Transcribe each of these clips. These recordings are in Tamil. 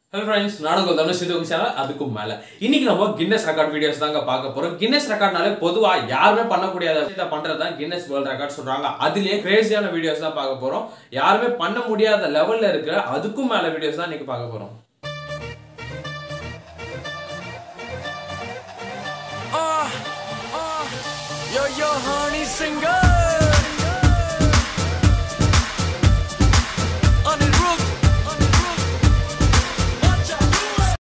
ஹலோ ஃப்ரெண்ட்ஸ் நானும் உங்கள் தமிழ் சிந்து சேனல் அதுக்கும் மேலே இன்னைக்கு நம்ம கின்னஸ் ரெக்கார்ட் வீடியோஸ் தாங்க பார்க்க போகிறோம் கின்னஸ் ரெக்கார்ட்னாலே பொதுவாக யாருமே பண்ணக்கூடிய விஷயத்தை பண்ணுறது தான் கின்னஸ் வேர்ல்ட் ரெக்கார்ட் சொல்கிறாங்க அதுலேயே கிரேசியான வீடியோஸ் தான் பார்க்க போகிறோம் யாருமே பண்ண முடியாத லெவலில் இருக்கிற அதுக்கும் மேலே வீடியோஸ் தான் இன்னைக்கு பார்க்க போகிறோம் Yo, yo, honey, singer. On the roof, on the roof. Watch out.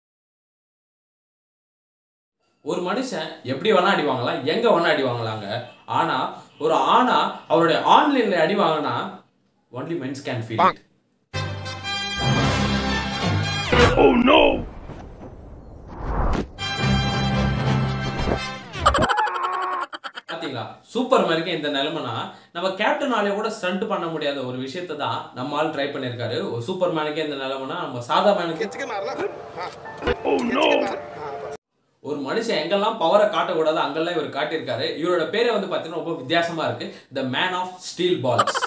ஒரு மனுஷன் எப்படி வேணா அடி வாங்கலாம் எங்க வேணா அடி வாங்கலாங்க ஆனா ஒரு ஆணா அவருடைய ஆன்லைன்ல அடி வாங்கினா ஒன்லி மென்ஸ் கேன் ஃபீல் பாத்தீங்களா சூப்பர் மேனுக்கு இந்த நிலைமைனா நம்ம கேப்டனாலே கூட ஸ்டண்ட் பண்ண முடியாத ஒரு விஷயத்தை தான் நம்ம ஆள் ட்ரை பண்ணியிருக்காரு ஒரு சூப்பர் மேனுக்கே இந்த நிலைமைனா நம்ம சாதா மேனுக்கு खिंच के मारना हाँ खिंच के मार हाँ बस ஒரு மனுஷன் எங்கெல்லாம் பவரை காட்டக்கூடாது அங்கெல்லாம் இவர் காட்டியிருக்காரு இவரோட பேரே வந்து பார்த்தீங்கன்னா ரொம்ப வித்தியாசமா இருக்கு the man of steel balls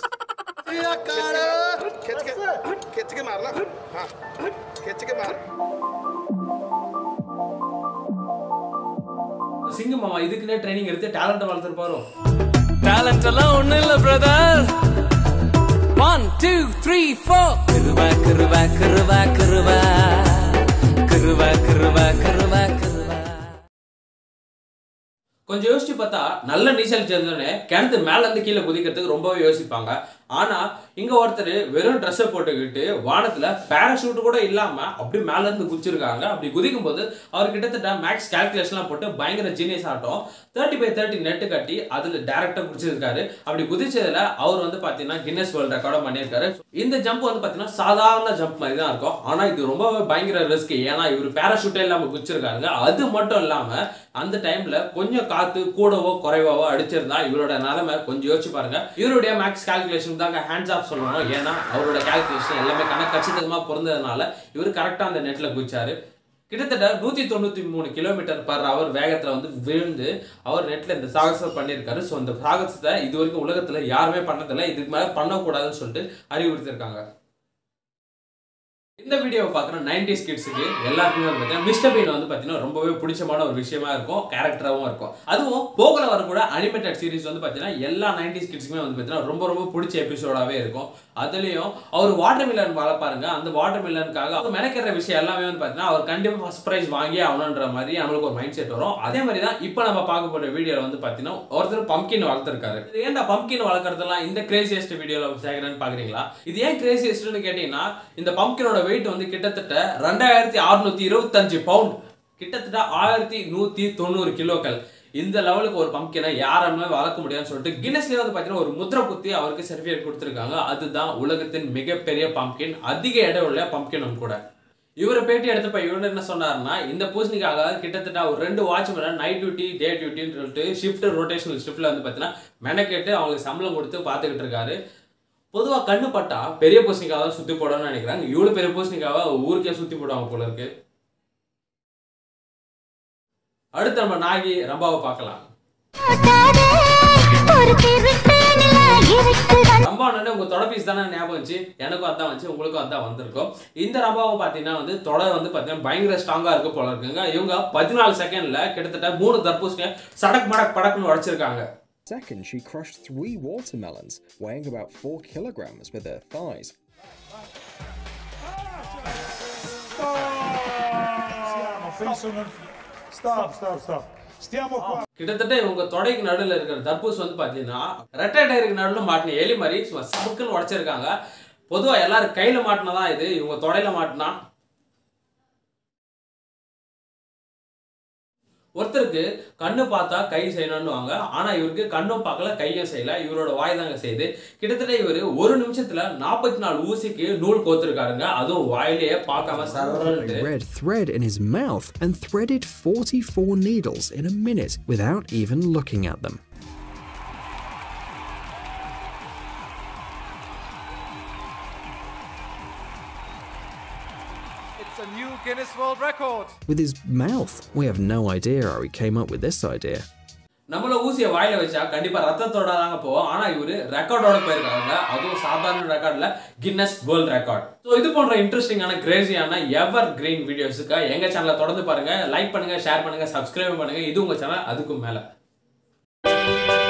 खिंच के खिंच के मारना हाँ खिंच के मार சிங்கு மாமா இதுக்குன்னே ட்ரைனிங் எடுத்து டேலண்ட்டை வளர்த்துருப்பாரோ Talent alone, ஒண்ணும் இல்ல brother. One, two, three, four. கிருவா, கிருவா, கிருவா, கிருவா. கிருவா, கிருவா, கிருவா, கிருவா. கொஞ்சம் யோசிச்சு பார்த்தா நல்ல நீச்சல் தெரிஞ்சோடனே கிணத்து மேல இருந்து கீழே குதிக்கிறதுக்கு ரொம்பவே யோசிப்பாங்க ஆனா இங்க ஒருத்தர் வெறும் ட்ரெஸ்ஸை போட்டுக்கிட்டு வானத்துல பேராஷூட் கூட இல்லாம அப்படி மேல இருந்து குதிச்சிருக்காங்க அப்படி குதிக்கும் போது அவர் கிட்டத்தட்ட மேக்ஸ் கால்குலேஷன்லாம் போட்டு பயங்கர ஜீனியஸ் ஆட்டம் தேர்ட்டி பை தேர்ட்டி நெட்டு கட்டி அதுல டேரக்டா குதிச்சிருக்காரு அப்படி குதிச்சதுல அவர் வந்து பாத்தீங்கன்னா கின்னஸ் வேர்ல்ட் ரெக்கார்டும் பண்ணியிருக்காரு இந்த ஜம்ப் வந்து பாத்தீங்கன்னா சாதாரண ஜம்ப் மாதிரி தான் இருக்கும் ஆனா இது ரொம்பவே பயங்கர ரிஸ்க் ஏன்னா இவர் பேராஷூட்டே இல்லாம குதிச்சிருக்காருங்க அது மட்டும் இல்லாம அந்த டைம்ல கொஞ்சம் காத்து கூடவோ குறைவாவோ அடிச்சிருந்தா இவரோட நிலைமை கொஞ்சம் யோசிச்சு பாருங்க இவருடைய மேக்ஸ் கால்குலேஷன் தாங்க ஹேண்ட்ஸ் ஆஃப் சொல்லணும் ஏன்னா அவரோட கால்குலேஷன் எல்லாமே கணக்கு கச்சிதமா பொருந்ததுனால இவர் கரெக்டா அந்த நெட்ல குதிச்சாரு கிட்டத்தட்ட நூத்தி தொண்ணூத்தி மூணு கிலோமீட்டர் பர் அவர் வேகத்துல வந்து விழுந்து அவர் நெட்ல இந்த சாகசம் பண்ணியிருக்காரு ஸோ இந்த சாகசத்தை இது வரைக்கும் உலகத்துல யாருமே பண்ணதில்லை இதுக்கு மேல பண்ணக்கூடாதுன்னு சொல்லிட்டு அறிவுறுத்திருக்காங்க இந்த வீடியோவை பார்க்குற நைன்டிஸ் கிட்ஸுக்கு எல்லாருக்குமே வந்து பார்த்தீங்கன்னா மிஸ்டர் பீன் வந்து பார்த்தீங்கன்னா ரொம்பவே பிடிச்சமான ஒரு விஷயமா இருக்கும் கேரக்டராகவும் இருக்கும் அதுவும் போகல வரக்கூட அனிமேட்டட் சீரிஸ் வந்து பார்த்தீங்கன்னா எல்லா நைன்டிஸ் கிட்ஸுக்குமே வந்து பார்த்தீங்கன்னா ரொம்ப ரொம்ப பிடிச்ச எபிசோடாகவே இருக்கும் அதுலேயும் அவர் வாட்டர் மில்லன் வளர்ப்பாருங்க அந்த வாட்டர் மில்லனுக்காக அவர் மெனக்கிற விஷயம் எல்லாமே வந்து பார்த்தீங்கன்னா அவர் கண்டிப்பாக ஃபர்ஸ்ட் ப்ரைஸ் வாங்கி ஆகணுன்ற மாதிரி நம்மளுக்கு ஒரு மைண்ட் செட் வரும் அதே மாதிரி தான் இப்போ நம்ம பார்க்க போகிற வீடியோவில் வந்து பார்த்தீங்கன்னா ஒருத்தர் பம்கின் வளர்த்துருக்காரு இது ஏன்டா பம்கின் வளர்க்குறதெல்லாம் இந்த கிரேசியஸ்ட் வீடியோவில் சேர்க்குறேன்னு பார்க்குறீங்களா இது ஏன் கிரேசியஸ்ட்னு கேட்டிங்கன்னா இந்த பம்கினோட வெயிட் வந்து கிட்டத்தட்ட ரெண்டாயிரத்தி அறுநூத்தி இருபத்தஞ்சு பவுண்ட் கிட்டத்தட்ட ஆயிரத்தி நூற்றி தொண்ணூறு கிலோக்கள் இந்த லெவலுக்கு ஒரு பம்கினை யாராலுமே வளர்க்க முடியாதுன்னு சொல்லிட்டு கின்னஸ்லேயே வந்து பார்த்தீங்கன்னா ஒரு முத்திரை குத்தி அவருக்கு சர்டிஃபிகேட் கொடுத்துருக்காங்க அதுதான் உலகத்தின் மிகப்பெரிய பம்கின் அதிக எடை உள்ள பம்கினும் கூட இவரை பேட்டி எடுத்தப்ப இவர் என்ன சொன்னாருன்னா இந்த பூசணிக்காக கிட்டத்தட்ட ஒரு ரெண்டு வாட்ச்மேன் நைட் டியூட்டி டே டியூட்டின்னு சொல்லிட்டு ஷிஃப்ட் ரொட்டேஷனல் ஷிஃப்ட்ல வந்து பார்த்தீங்கன்னா மெனக்கெட்டு அவங்களுக்கு சம்பளம் கொடுத்து பார்த்துக்கிட்டு இருக்காரு பொதுவாக கண்ணு பட்டா பெரிய பூசணிக்காக தான் சுற்றி போடணும்னு நினைக்கிறாங்க இவ்வளோ பெரிய பூசணிக்காவை ஊருக்கே சுற்றி போடுவாங்க போல இருக்கு அடுத்து நம்ம நாகி ரம்பாவை பார்க்கலாம் ஒரு திருட்டுல இருக்குதான் ரம்பான்னு உங்க தொடப்பீஸ் தானே ஞாபகம் வந்துச்சு எனக்கும் அதான் வந்துச்சு உங்களுக்கும் அதான் வந்திருக்கும் இந்த ரம்பாவை பார்த்தீங்கன்னா வந்து தொடர் வந்து பார்த்தீங்கன்னா பயங்கர ஸ்ட்ராங்கா இருக்கு போல இருக்குங்க இவங்க பதினாலு செகண்ட்ல கிட்டத்தட்ட மூணு தர்பூசணியை சடக் மடக் படக்குன்னு உடைச்சிருக்காங்க Second, she crushed three watermelons, weighing about four kilograms, with her thighs. Stiamo, penso non... Stop, stop, stop. Stiamo qua. கிட்டத்தட்ட இவங்க தொடைக்கு நடுவில் இருக்கிற தர்பூஸ் வந்து பார்த்தீங்கன்னா ரெட்டை டயருக்கு நடுவில் மாட்டின எலி மாதிரி சும்மா சமுக்குன்னு உடைச்சிருக்காங்க பொதுவாக எல்லாரும் கையில் மாட்டினதான் இது இவங்க தொடையில மாட்டினா ஒருத்தருக்கு கண்ணு பார்த்தா கை செய்யணும்னுவாங்க ஆனா இவருக்கு கண்ணும் பார்க்கல கையும் செய்யல இவரோட வாய் தாங்க செய்யுது கிட்டத்தட்ட இவர் ஒரு நிமிஷத்துல நாற்பத்தி நாலு ஊசிக்கு நூல் கோத்துருக்காருங்க அதுவும் வாயிலேயே பார்க்காம A சரன்ட்டு red thread in his mouth and threaded 44 needles in a minute without even looking at them. It's a new Guinness World Record. With his mouth, we have no idea how he came up with this idea. நம்மள ஊசியை வாயில வச்சா கண்டிப்பா ரத்தத்தோட தாங்க போவோம் ஆனா இவரு ரெக்கார்டோட போயிருக்காங்க அதுவும் சாதாரண ரெக்கார்ட்ல கின்னஸ் வேர்ல்ட் ரெக்கார்ட் ஸோ இது போன்ற இன்ட்ரெஸ்டிங்கான கிரேசியான எவர் கிரீன் வீடியோஸுக்கு எங்க சேனலை தொடர்ந்து பாருங்க லைக் பண்ணுங்க ஷேர் பண்ணுங்க சப்ஸ்கிரைப் பண்ணுங்க இது உங்க சேனல் அதுக்கும் மேல